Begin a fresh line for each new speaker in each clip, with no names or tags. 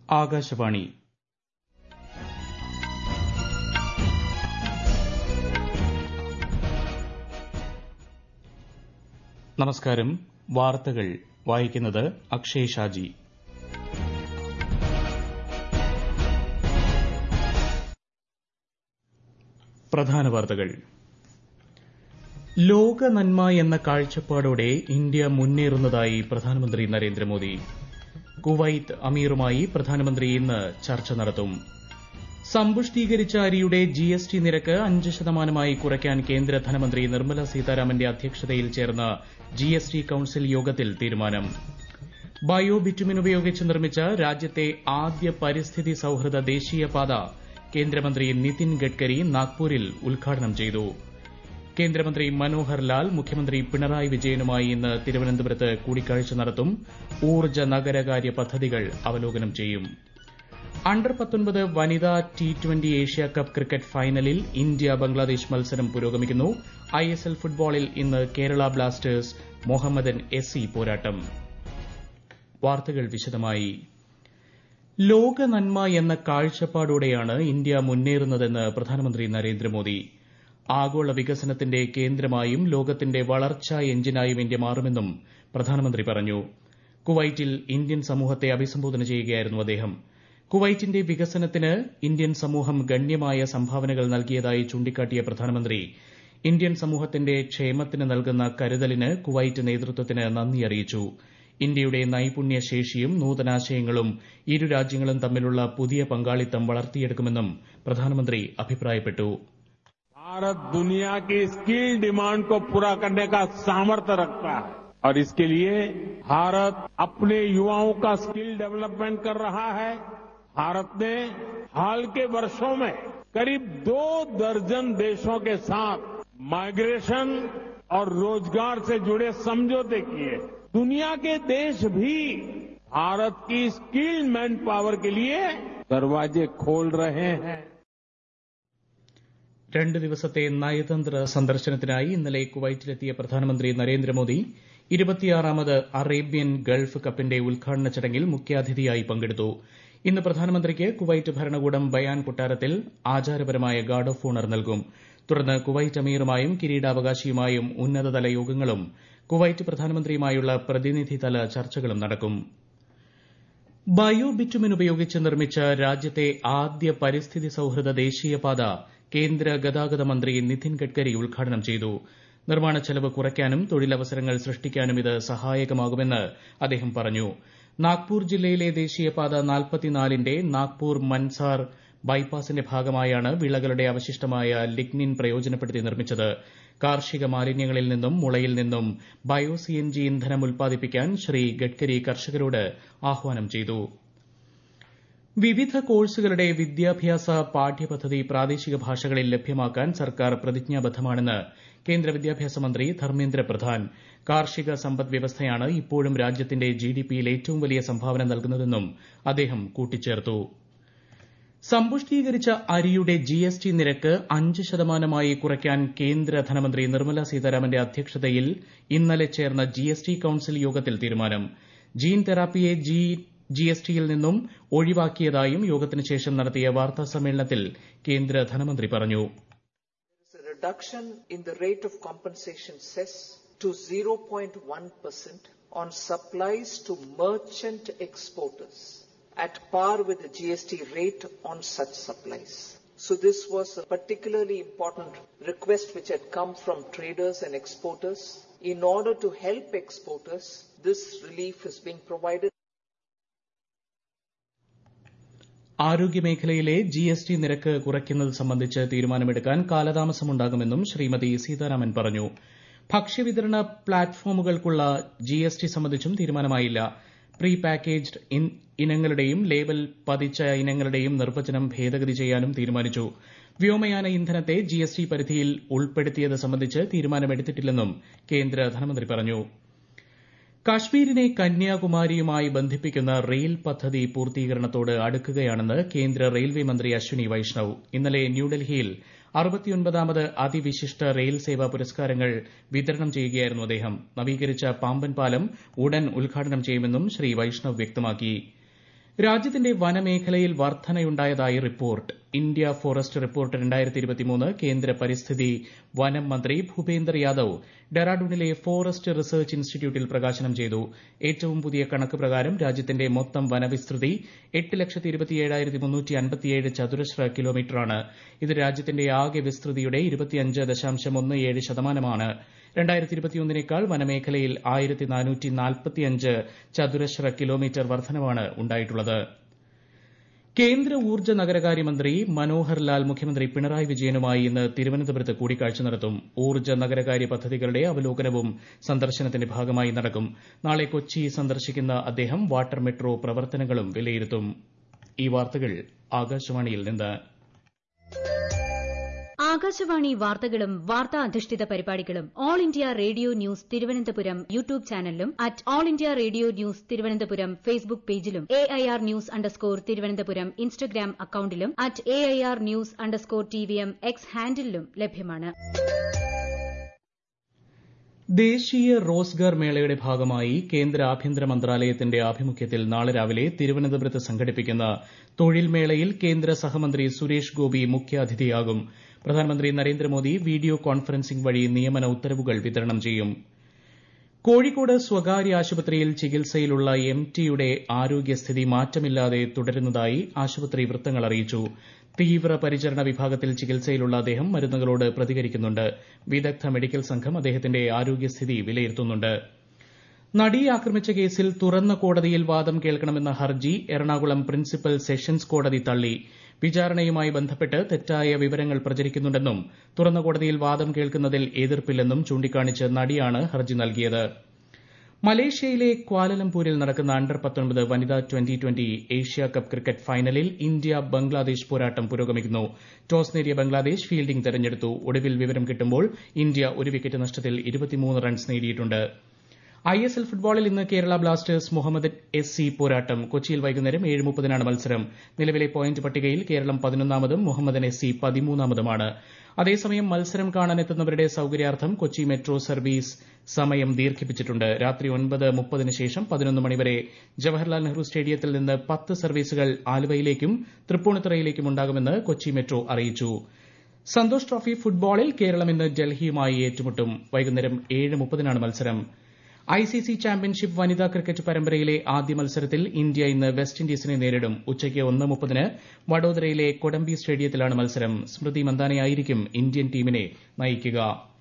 ആകാശവാണി നമസ്കാരം വാർത്തകൾ വായിക്കുന്നത് അക്ഷയ് ഷാജി പ്രധാന വാർത്തകൾ ലോക നന്മ എന്ന കാഴ്ചപ്പാടോടെ ഇന്ത്യ മുന്നേറുന്നതായി പ്രധാനമന്ത്രി നരേന്ദ്രമോദി കുവൈത്ത് അമീറുമായി പ്രധാനമന്ത്രി ഇന്ന് ചർച്ച നടത്തും സമ്പുഷ്ടീകരിച്ച അരിയുടെ ജിഎസ്ടി നിരക്ക് അഞ്ച് ശതമാനമായി കുറയ്ക്കാൻ കേന്ദ്ര ധനമന്ത്രി നിർമ്മല സീതാരാമന്റെ അധ്യക്ഷതയിൽ ചേർന്ന ജിഎസ്ടി കൌൺസിൽ യോഗത്തിൽ തീരുമാനം ബയോ ബിറ്റുമിൻ ഉപയോഗിച്ച് നിർമ്മിച്ച രാജ്യത്തെ ആദ്യ പരിസ്ഥിതി സൌഹൃദ ദേശീയപാത കേന്ദ്രമന്ത്രി നിതിൻ ഗഡ്കരി നാഗ്പൂരിൽ ഉദ്ഘാടനം ചെയ്തു കേന്ദ്രമന്ത്രി മനോഹർ ലാൽ മുഖ്യമന്ത്രി പിണറായി വിജയനുമായി ഇന്ന് തിരുവനന്തപുരത്ത് കൂടിക്കാഴ്ച നടത്തും ഊർജ്ജ നഗരകാര്യ പദ്ധതികൾ അവലോകനം ചെയ്യും അണ്ടർ പത്തൊൻപത് വനിതാ T twenty Asia cup cricket ഫൈനലിൽ ഇന്ത്യ ബംഗ്ലാദേശ് മത്സരം പുരോഗമിക്കുന്നു ഐഎസ്എൽ ഫുട്ബോളിൽ ഇന്ന് Kerala Blasters Mohammedan S C പോരാട്ടം വാർത്തകൾ വിശദമായി ലോക നന്മ എന്ന കാഴ്ചപ്പാടോടെയാണ് ഇന്ത്യ മുന്നേറുന്നതെന്ന് പ്രധാനമന്ത്രി നരേന്ദ്രമോദി ആഗോള വികസനത്തിന്റെ കേന്ദ്രമായും ലോകത്തിന്റെ വളർച്ചാ എഞ്ചിനായും ഇന്ത്യ മാറുമെന്നും പ്രധാനമന്ത്രി പറഞ്ഞു കുവൈറ്റിൽ ഇന്ത്യൻ സമൂഹത്തെ അഭിസംബോധന ചെയ്യുകയായിരുന്നു അദ്ദേഹം കുവൈറ്റിന്റെ വികസനത്തിന് ഇന്ത്യൻ സമൂഹം ഗണ്യമായ സംഭാവനകൾ നൽകിയതായി ചൂണ്ടിക്കാട്ടിയ പ്രധാനമന്ത്രി ഇന്ത്യൻ സമൂഹത്തിന്റെ ക്ഷേമത്തിന് നൽകുന്ന കരുതലിന് കുവൈറ്റ് നേതൃത്വത്തിന് നന്ദി അറിയിച്ചു ഇന്ത്യയുടെ നൈപുണ്യ ശേഷിയും നൂതനാശയങ്ങളും ഇരു രാജ്യങ്ങളും തമ്മിലുള്ള പുതിയ പങ്കാളിത്തം വളർത്തിയെടുക്കുമെന്നും പ്രധാനമന്ത്രി അഭിപ്രായപ്പെട്ടു
भारत दुनिया की स्किल डिमांड को पूरा करने का सामर्थ्य रखता है और इसके लिए भारत अपने युवाओं का स्किल डेवलपमेंट कर रहा है भारत ने हाल के वर्षों में करीब दो दर्जन देशों के साथ माइग्रेशन और रोजगार से जुड़े समझौते किए दुनिया के देश भी भारत की स्किल मैन पावर के लिए दरवाजे खोल रहे हैं
രണ്ട് ദിവസത്തെ നയതന്ത്ര സന്ദർശനത്തിനായി ഇന്നലെ കുവൈറ്റിലെത്തിയ പ്രധാനമന്ത്രി നരേന്ദ്രമോദി ഇരുപത്തിയാറാമത് അറേബ്യൻ ഗൾഫ് കപ്പിന്റെ ഉദ്ഘാടന ചടങ്ങിൽ മുഖ്യാതിഥിയായി പങ്കെടുത്തു ഇന്ന് പ്രധാനമന്ത്രിക്ക് കുവൈറ്റ് ഭരണകൂടം ബയാൻ കൊട്ടാരത്തിൽ ആചാരപരമായ ഗാർഡ് ഓഫ് ഓണർ നൽകും തുടർന്ന് കുവൈറ്റ് അമീറുമായും കിരീടാവകാശിയുമായും ഉന്നതതല യോഗങ്ങളും കുവൈറ്റ് പ്രധാനമന്ത്രിയുമായുള്ള പ്രതിനിധിതല ചർച്ചകളും നടക്കും ബയോ ബിറ്റുമിൻ ഉപയോഗിച്ച് നിർമ്മിച്ച രാജ്യത്തെ ആദ്യ പരിസ്ഥിതി സൌഹൃദ ദേശീയപാത കേന്ദ്ര ഗതാഗത മന്ത്രി നിതിൻ ഗഡ്കരി ഉദ്ഘാടനം ചെയ്തു നിർമ്മാണ ചെലവ് കുറയ്ക്കാനും തൊഴിലവസരങ്ങൾ സൃഷ്ടിക്കാനും ഇത് സഹായകമാകുമെന്ന് അദ്ദേഹം പറഞ്ഞു നാഗ്പൂർ ജില്ലയിലെ ദേശീയപാത നാൽപ്പത്തിനാലിന്റെ നാഗ്പൂർ മൻസാർ ബൈപ്പാസിന്റെ ഭാഗമായാണ് വിളകളുടെ അവശിഷ്ടമായ ലിഗ്നിൻ പ്രയോജനപ്പെടുത്തി നിർമ്മിച്ചത് കാർഷിക മാലിന്യങ്ങളിൽ നിന്നും മുളയിൽ നിന്നും ബയോ സിഎൻജി ഇന്ധനം ഉൽപ്പാദിപ്പിക്കാൻ ശ്രീ ഗഡ്കരി കർഷകരോട് ആഹ്വാനം ചെയ്തു വിവിധ കോഴ്സുകളുടെ വിദ്യാഭ്യാസ പാഠ്യപദ്ധതി പ്രാദേശിക ഭാഷകളിൽ ലഭ്യമാക്കാൻ സർക്കാർ പ്രതിജ്ഞാബദ്ധമാണെന്ന് കേന്ദ്ര വിദ്യാഭ്യാസ മന്ത്രി ധർമ്മേന്ദ്ര പ്രധാൻ കാർഷിക സമ്പദ് വ്യവസ്ഥയാണ് ഇപ്പോഴും രാജ്യത്തിന്റെ ജിഡിപിയിൽ ഏറ്റവും വലിയ സംഭാവന നൽകുന്നതെന്നും അദ്ദേഹം കൂട്ടിച്ചേർത്തു സമ്പുഷ്ടീകരിച്ച അരിയുടെ ജിഎസ്ടി നിരക്ക് അഞ്ച് ശതമാനമായി കുറയ്ക്കാൻ കേന്ദ്ര ധനമന്ത്രി നിർമ്മല സീതാരാമന്റെ അധ്യക്ഷതയിൽ ഇന്നലെ ചേർന്ന ജിഎസ്ടി കൌൺസിൽ യോഗത്തിൽ തീരുമാനം ജീൻ തെറാപ്പിയെ ജിഎസ്ടിയിൽ നിന്നും ഒഴിവാക്കിയതായും യോഗത്തിന് ശേഷം നടത്തിയ വാർത്താ സമ്മേളനത്തിൽ കേന്ദ്ര ധനമന്ത്രി പറഞ്ഞു
reduction in the rate of compensation cess to 0.1% on supplies to merchant exporters at par with the GST rate on such supplies. So this was a particularly important request which had come from traders and exporters. In order to help exporters, this relief is being provided.
ആരോഗ്യമേഖലയിലെ GST നിരക്ക് കുറയ്ക്കുന്നത് സംബന്ധിച്ച് തീരുമാനമെടുക്കാൻ കാലതാമസമുണ്ടാകുമെന്നും ശ്രീമതി സീതാരാമൻ പറഞ്ഞു ഭക്ഷ്യവിതരണ പ്ലാറ്റ്ഫോമുകൾക്കുള്ള GST സംബന്ധിച്ചും തീരുമാനമായില്ല pre packaged ഇനങ്ങളുടെയും ലേബൽ പതിച്ച ഇനങ്ങളുടെയും നിർവചനം ഭേദഗതി ചെയ്യാനും തീരുമാനിച്ചു വ്യോമയാന ഇന്ധനത്തെ ജിഎസ്ടി പരിധിയിൽ ഉൾപ്പെടുത്തിയത് സംബന്ധിച്ച് തീരുമാനമെടുത്തിട്ടില്ലെന്നും കേന്ദ്ര ധനമന്ത്രി പറഞ്ഞു കാശ്മീരിനെ കന്യാകുമാരിയുമായി ബന്ധിപ്പിക്കുന്ന റെയിൽ പദ്ധതി പൂർത്തീകരണത്തോട് അടുക്കുകയാണെന്ന് കേന്ദ്ര റെയിൽവേ മന്ത്രി അശ്വിനി വൈഷ്ണവ് ഇന്നലെ ന്യൂഡൽഹിയിൽ അറുപത്തിയൊൻപതാമത് അതിവിശിഷ്ട റെയിൽ സേവാ പുരസ്കാരങ്ങൾ വിതരണം ചെയ്യുകയായിരുന്നു അദ്ദേഹം നവീകരിച്ച പാമ്പൻ പാലം ഉടൻ ഉദ്ഘാടനം ചെയ്യുമെന്നും ശ്രീ വൈഷ്ണവ് വ്യക്തമാക്കി രാജ്യത്തിന്റെ വനമേഖലയിൽ വർധനയുണ്ടായതായി റിപ്പോർട്ട് ഇന്ത്യ ഫോറസ്റ്റ് റിപ്പോർട്ട് കേന്ദ്ര പരിസ്ഥിതി വനം മന്ത്രി ഭൂപേന്ദർ യാദവ് ഡെറാഡൂണിലെ ഫോറസ്റ്റ് റിസർച്ച് ഇൻസ്റ്റിറ്റ്യൂട്ടിൽ പ്രകാശനം ചെയ്തു ഏറ്റവും പുതിയ കണക്ക് പ്രകാരം രാജ്യത്തിന്റെ മൊത്തം വനവിസ്തൃതി എട്ട് ലക്ഷത്തി ഇരുപത്തിയേഴായിരത്തി മുന്നൂറ്റി അൻപത്തിയേഴ് ചതുരശ്ര കിലോമീറ്ററാണ് ഇത് രാജ്യത്തിന്റെ ആകെ വിസ്തൃതിയുടെ ഇരുപത്തിയഞ്ച് ദശാംശം ഒന്ന് ഏഴ് ശതമാനമാണ് രണ്ടായിരത്തി ഇരുപത്തിയൊന്നിനേക്കാൾ വനമേഖലയിൽ ആയിരത്തി നാനൂറ്റി നാൽപ്പത്തിയഞ്ച് ചതുരശ്ര കിലോമീറ്റർ വർധനവാണ് ഉണ്ടായിട്ടുള്ളത് കേന്ദ്ര ഊർജ്ജ നഗരകാര്യമന്ത്രി മനോഹർ ലാൽ മുഖ്യമന്ത്രി പിണറായി വിജയനുമായി ഇന്ന് തിരുവനന്തപുരത്ത് കൂടിക്കാഴ്ച നടത്തും ഊർജ്ജ നഗരകാര്യ പദ്ധതികളുടെ അവലോകനവും സന്ദർശനത്തിന്റെ ഭാഗമായി നടക്കും നാളെ കൊച്ചി സന്ദർശിക്കുന്ന അദ്ദേഹം വാട്ടർ മെട്രോ പ്രവർത്തനങ്ങളും വിലയിരുത്തും ഈ വാർത്തകൾ ആകാശവാണിയിൽ നിന്ന്
ആകാശവാണി വാർത്തകളും വാർത്താ അധിഷ്ഠിത പരിപാടികളും All India Radio News Thiruvananthapuram YouTube ചാനലിലും at All India Radio News Thiruvananthapuram Facebook പേജിലും A I R news underscore Thiruvananthapuram Instagram അക്കൌണ്ടിലും at A I R news underscore T V M X ഹാൻഡിലും ലഭ്യമാണ്
ദേശീയ റോസ്ഗാർ മേളയുടെ ഭാഗമായി കേന്ദ്ര ആഭ്യന്തര മന്ത്രാലയത്തിന്റെ ആഭിമുഖ്യത്തിൽ നാളെ രാവിലെ തിരുവനന്തപുരത്ത് സംഘടിപ്പിക്കുന്ന തൊഴിൽ മേളയിൽ കേന്ദ്ര സഹമന്ത്രി സുരേഷ് ഗോപി മുഖ്യാതിഥിയാകും പ്രധാനമന്ത്രി നരേന്ദ്രമോദി വീഡിയോ കോൺഫറൻസിംഗ് വഴി നിയമന ഉത്തരവുകൾ വിതരണം ചെയ്യും കോഴിക്കോട് സ്വകാര്യ ആശുപത്രിയിൽ ചികിത്സയിലുള്ള എം ടിയുടെ ആരോഗ്യസ്ഥിതി മാറ്റമില്ലാതെ തുടരുന്നതായി ആശുപത്രി വൃത്തങ്ങൾ അറിയിച്ചു തീവ്ര പരിചരണ വിഭാഗത്തിൽ ചികിത്സയിലുള്ള അദ്ദേഹം മരുന്നുകളോട് പ്രതികരിക്കുന്നുണ്ട് വിദഗ്ധ മെഡിക്കൽ സംഘം അദ്ദേഹത്തിന്റെ ആരോഗ്യസ്ഥിതി വിലയിരുത്തുന്നുണ്ട് നടിയെ ആക്രമിച്ച കേസിൽ തുറന്ന കോടതിയിൽ വാദം കേൾക്കണമെന്ന ഹർജി എറണാകുളം പ്രിൻസിപ്പൽ സെഷൻസ് കോടതി തള്ളി വിചാരണയുമായി ബന്ധപ്പെട്ട് തെറ്റായ വിവരങ്ങൾ പ്രചരിക്കുന്നുണ്ടെന്നും തുറന്ന കോടതിയിൽ വാദം കേൾക്കുന്നതിൽ എതിർപ്പില്ലെന്നും ചൂണ്ടിക്കാണിച്ച് നടിയാണ് ഹർജി നൽകിയത് മലേഷ്യയിലെ ക്വാലലംപൂരിൽ നടക്കുന്ന അണ്ടർ പത്തൊൻപത് വനിതാ twenty twenty Asia cup cricket ഫൈനലിൽ ഇന്ത്യ ബംഗ്ലാദേശ് പോരാട്ടം പുരോഗമിക്കുന്നു ടോസ് നേടിയ ബംഗ്ലാദേശ് ഫീൽഡിംഗ് തെരഞ്ഞെടുത്തു ഒടുവിൽ വിവരം കിട്ടുമ്പോൾ ഇന്ത്യ ഒരു വിക്കറ്റ് നഷ്ടത്തിൽ റൺസ് നേടിയിട്ടുണ്ട് ഐ എസ് എൽ ഫുട്ബോളിൽ ഇന്ന് Kerala Blasters Mohammed S C പോരാട്ടം കൊച്ചിയിൽ വൈകുന്നേരം ഏഴ് മുപ്പതിനാണ് മത്സരം നിലവിലെ പോയിന്റ് പട്ടികയിൽ കേരളം പതിനൊന്നാമതും മുഹമ്മദൻ എസ് സി പതിമൂന്നാമതുമാണ് അതേസമയം മത്സരം കാണാനെത്തുന്നവരുടെ സൌകര്യാർത്ഥം കൊച്ചി മെട്രോ സർവീസ് സമയം ദീർഘിപ്പിച്ചിട്ടുണ്ട് രാത്രി ഒൻപത് മുപ്പതിന് ശേഷം പതിനൊന്ന് മണിവരെ ജവഹർലാൽ നെഹ്റു സ്റ്റേഡിയത്തിൽ നിന്ന് പത്ത് സർവീസുകൾ ആലുവയിലേക്കും തൃപ്പൂണിത്തുറയിലേക്കും ഉണ്ടാകുമെന്ന് കൊച്ചി മെട്രോ അറിയിച്ചു സന്തോഷ് ട്രോഫി ഫുട്ബോളിൽ കേരളം ഇന്ന് ഡൽഹിയുമായി ഏറ്റുമുട്ടും വൈകുന്നേരം ഏഴ് മുപ്പതിനാണ് മത്സരം ഐസിസി ചാമ്പ്യൻഷിപ്പ് വനിതാ ക്രിക്കറ്റ് പരമ്പരയിലെ ആദ്യ മത്സരത്തിൽ ഇന്ത്യ ഇന്ന് വെസ്റ്റ് ഇൻഡീസിനെ നേരിടും ഉച്ചയ്ക്ക് ഒന്ന് മുപ്പതിന് വഡോദരയിലെ കൊടംബി സ്റ്റേഡിയത്തിലാണ് മത്സരം സ്മൃതി മന്ദാനയായിരിക്കും ഇന്ത്യൻ ടീമിനെ നയിക്കുക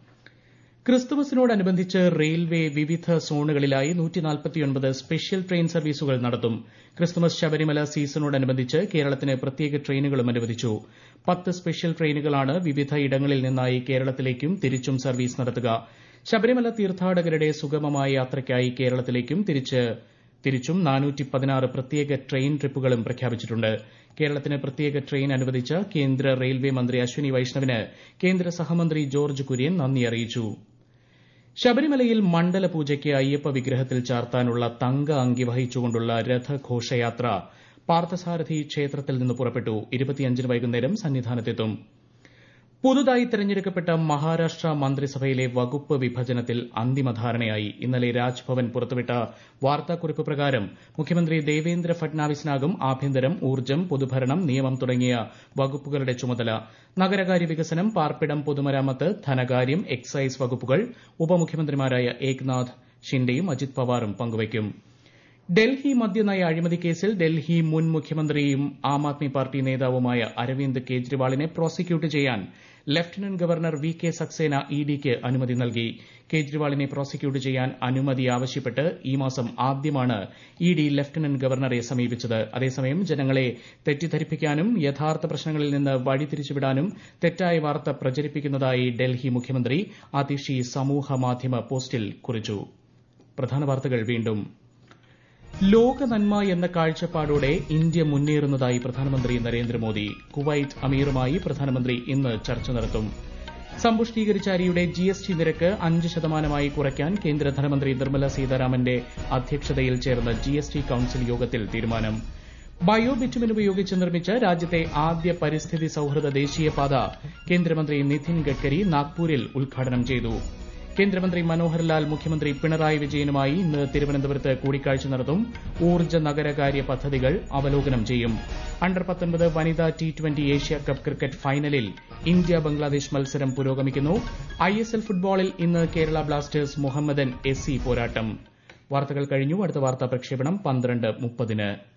ക്രിസ്തുമസിനോടനുബന്ധിച്ച് റെയിൽവേ വിവിധ സോണുകളിലായി സ്പെഷ്യൽ ട്രെയിൻ സർവീസുകൾ നടത്തും ക്രിസ്തുമസ് ശബരിമല സീസണോടനുബന്ധിച്ച് കേരളത്തിന് പ്രത്യേക ട്രെയിനുകളും അനുവദിച്ചു പത്ത് സ്പെഷ്യൽ ട്രെയിനുകളാണ് വിവിധ ഇടങ്ങളിൽ നിന്നായി കേരളത്തിലേക്കും തിരിച്ചും സർവീസ് നടത്തുക ശബരിമല തീർത്ഥാടകരുടെ സുഗമമായ യാത്രയ്ക്കായി കേരളത്തിലേക്കും തിരിച്ചും പ്രത്യേക ട്രെയിൻ ട്രിപ്പുകളും പ്രഖ്യാപിച്ചിട്ടുണ്ട് കേരളത്തിന് പ്രത്യേക ട്രെയിൻ അനുവദിച്ച കേന്ദ്ര റെയിൽവേ മന്ത്രി അശ്വനി വൈഷ്ണവിന് കേന്ദ്ര സഹമന്ത്രി ജോർജ് കുര്യൻ നന്ദി അറിയിച്ചു ശബരിമലയിൽ മണ്ഡല പൂജയ്ക്ക് അയ്യപ്പ വിഗ്രഹത്തിൽ ചാർത്താനുള്ള തങ്ക അങ്കി വഹിച്ചുകൊണ്ടുള്ള രഥഘോഷയാത്ര പാർത്ഥസാരഥി ക്ഷേത്രത്തിൽ നിന്ന് പുറപ്പെട്ടു ഇരുപത്തിയഞ്ചിന് വൈകുന്നേരം സന്നിധാനത്തെത്തും പുതുതായി തെരഞ്ഞെടുക്കപ്പെട്ട മഹാരാഷ്ട്ര മന്ത്രിസഭയിലെ വകുപ്പ് വിഭജനത്തിൽ അന്തിമധാരണയായി ഇന്നലെ രാജ്ഭവൻ പുറത്തുവിട്ട വാർത്താക്കുറിപ്പ് പ്രകാരം മുഖ്യമന്ത്രി ദേവേന്ദ്ര ഫട്നാവിസിനാകും ആഭ്യന്തരം ഊർജ്ജം പൊതുഭരണം നിയമം തുടങ്ങിയ വകുപ്പുകളുടെ ചുമതല നഗരകാര്യ വികസനം പാർപ്പിടം പൊതുമരാമത്ത് ധനകാര്യം എക്സൈസ് വകുപ്പുകൾ ഉപമുഖ്യമന്ത്രിമാരായ ഏക്നാഥ് ഷിൻഡെയും അജിത് പവാറും പങ്കുവയ്ക്കും ഡൽഹി മദ്യനയ അഴിമതി കേസിൽ ഡൽഹി മുൻ മുഖ്യമന്ത്രിയും ആം ആദ്മി പാർട്ടി നേതാവുമായ അരവിന്ദ് കെജ്രിവാളിനെ പ്രോസിക്യൂട്ട് ചെയ്യാൻ lieutenant governor V K Saxena ഇഡിക്ക് അനുമതി നൽകി കേജ്രിവാളിനെ പ്രോസിക്യൂട്ട് ചെയ്യാൻ അനുമതി ആവശ്യപ്പെട്ട് ഈ മാസം ആദ്യമാണ് ഇഡി ലഫ്റ്റനന്റ് ഗവർണറെ സമീപിച്ചത് അതേസമയം ജനങ്ങളെ തെറ്റിദ്ധരിപ്പിക്കാനും യഥാർത്ഥ പ്രശ്നങ്ങളിൽ നിന്ന് വഴിതിരിച്ചുവിടാനും തെറ്റായ വാർത്ത പ്രചരിപ്പിക്കുന്നതായി ഡൽഹി മുഖ്യമന്ത്രി അതിഷി സമൂഹ മാധ്യമ പോസ്റ്റിൽ കുറിച്ചു പ്രധാന വാർത്തകൾ വീണ്ടും ലോക നന്മ എന്ന കാഴ്ചപ്പാടോടെ ഇന്ത്യ മുന്നേറുന്നതായി പ്രധാനമന്ത്രി നരേന്ദ്രമോദി കുവൈറ്റ് അമീറുമായി പ്രധാനമന്ത്രി ഇന്ന് ചർച്ച നടത്തും സമ്പുഷ്ടീകരിച്ച അരിയുടെ ജി എസ് ടി നിരക്ക് അഞ്ച് ശതമാനമായി കുറയ്ക്കാൻ കേന്ദ്ര ധനമന്ത്രി നിർമ്മല സീതാരാമന്റെ അധ്യക്ഷതയിൽ ചേർന്ന ജി എസ് ടി കൌൺസിൽ യോഗത്തിൽ തീരുമാനം ബയോ ബിറ്റുമിൻ ഉപയോഗിച്ച് നിർമ്മിച്ച രാജ്യത്തെ ആദ്യ പരിസ്ഥിതി സൌഹൃദ ദേശീയപാത കേന്ദ്രമന്ത്രി നിതിൻ ഗഡ്കരി നാഗ്പൂരിൽ ഉദ്ഘാടനം ചെയ്തു കേന്ദ്രമന്ത്രി മനോഹർ ലാൽ മുഖ്യമന്ത്രി പിണറായി വിജയനുമായി ഇന്ന് തിരുവനന്തപുരത്ത് കൂടിക്കാഴ്ച നടത്തും ഊർജ്ജ നഗരകാര്യ പദ്ധതികൾ അവലോകനം ചെയ്യും അണ്ടർ പത്തൊൻപത് വനിതാ T twenty Asia cup cricket ഫൈനലിൽ ഇന്ത്യ ബംഗ്ലാദേശ് മത്സരം പുരോഗമിക്കുന്നു ഐ എസ് എൽ ഫുട്ബോളിൽ ഇന്ന് Kerala Blasters Mohammedan S C പോരാട്ടം വാർത്തകൾ കഴിഞ്ഞു അടുത്ത വാർത്താ പ്രക്ഷേപണം പന്ത്രണ്ട് മുപ്പതിന്